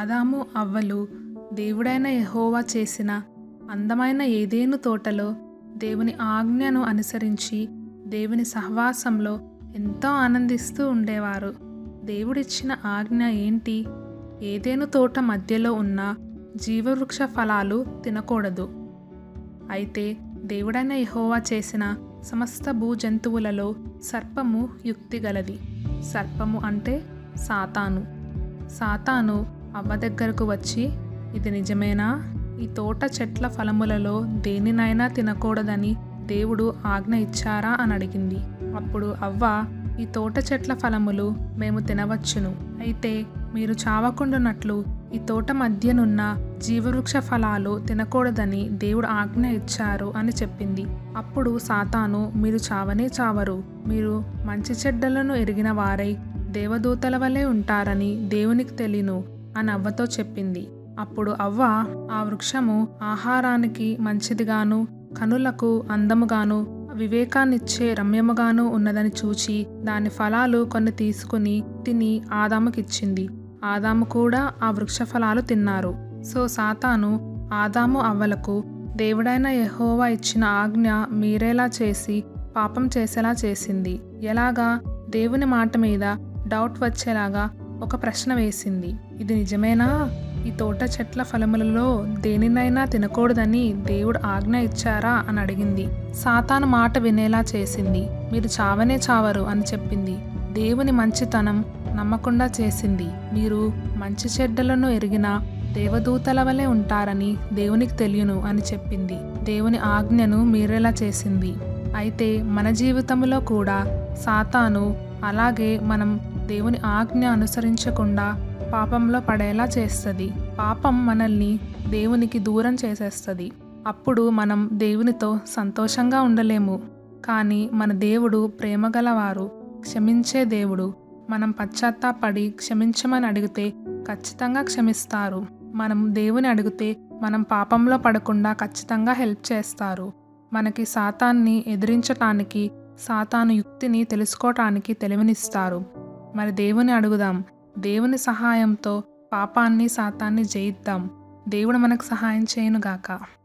ఆదాము అవ్వలు దేవుడైన యెహోవా చేసిన అందమైన ఏదేను తోటలో దేవుని ఆజ్ఞను అనుసరించి దేవుని సహవాసంలో ఎంతో ఆనందిస్తూ ఉండేవారు దేవుడిచ్చిన ఆజ్ఞ ఏంటి ఏదేను తోట మధ్యలో ఉన్న జీవవృక్ష ఫలాలు తినకూడదు అయితే దేవుడైన యెహోవా చేసిన సమస్త భూజంతువులలో సర్పము యుక్తిగలది సర్పము అంటే సాతాను సాతాను అవ్వ దగ్గరకు వచ్చి ఇది నిజమేనా ఈ తోట చెట్ల ఫలములలో దేనినైనా తినకూడదని దేవుడు ఆజ్ఞ ఇచ్చారా అని అడిగింది అప్పుడు అవ్వ ఈ తోట చెట్ల ఫలములు మేము తినవచ్చును అయితే మీరు చావకుండానట్లు ఈ తోట మధ్యనున్న జీవవృక్ష ఫలాలు తినకూడదని దేవుడు ఆజ్ఞ ఇచ్చారు అని చెప్పింది అప్పుడు సాతాను మీరు చావనే చావరు మీరు మంచి చెడ్డలను ఎరిగిన వారై దేవదూతల వలె ఉంటారని దేవునికి తెలియను అని అవ్వతో చెప్పింది అప్పుడు అవ్వ ఆ వృక్షము ఆహారానికి మంచిదిగాను కనులకు అందముగాను వివేకాన్నిచ్చే రమ్యముగాను ఉన్నదని చూచి దాని ఫలాలు కొన్ని తీసుకుని తిని ఆదాముకిచ్చింది ఆదాము కూడా ఆ వృక్ష ఫలాలు తిన్నారు సో సాతాను ఆదాము అవ్వలకు దేవుడైన యెహోవా ఇచ్చిన ఆజ్ఞ మీరేలా చేసి పాపం చేసేలా చేసింది ఎలాగా దేవుని మాట మీద డౌట్ వచ్చేలాగా ఒక ప్రశ్న వేసింది ఇది నిజమేనా ఈ తోట చెట్ల ఫలములలో దేనినైనా తినకూడదని దేవుడు ఆజ్ఞ ఇచ్చారా అని అడిగింది సాతాను మాట వినేలా చేసింది మీరు చావనే చావరు అని చెప్పింది దేవుని మంచితనం నమ్మకుండా చేసింది మీరు మంచి చెడ్డలను ఎరిగిన దేవదూతల వలె ఉంటారని దేవునికి తెలియను అని చెప్పింది దేవుని ఆజ్ఞను మీరేలా చేసింది అయితే మన జీవితంలో కూడా సాతాను అలాగే మనం దేవుని ఆజ్ఞ అనుసరించకుండా పాపంలో పడేలా చేస్తుంది పాపం మనల్ని దేవునికి దూరం చేసేస్తుంది అప్పుడు మనం దేవునితో సంతోషంగా ఉండలేము కానీ మన దేవుడు ప్రేమగలవారు క్షమించే దేవుడు మనం పశ్చాత్తాపడి క్షమించమని అడిగితే ఖచ్చితంగా క్షమిస్తారు మనం దేవుని అడిగితే మనం పాపంలో పడకుండా ఖచ్చితంగా హెల్ప్ చేస్తారు మనకి సాతాన్ని ఎదిరించటానికి సాతాను యుక్తిని తెలుసుకోవటానికి తెలివినిస్తారు మరి దేవుని అడుగుదాం దేవుని సహాయంతో పాపాన్ని సాతాన్ని జయిద్దాం దేవుడు మనకు సహాయం చేయనుగాక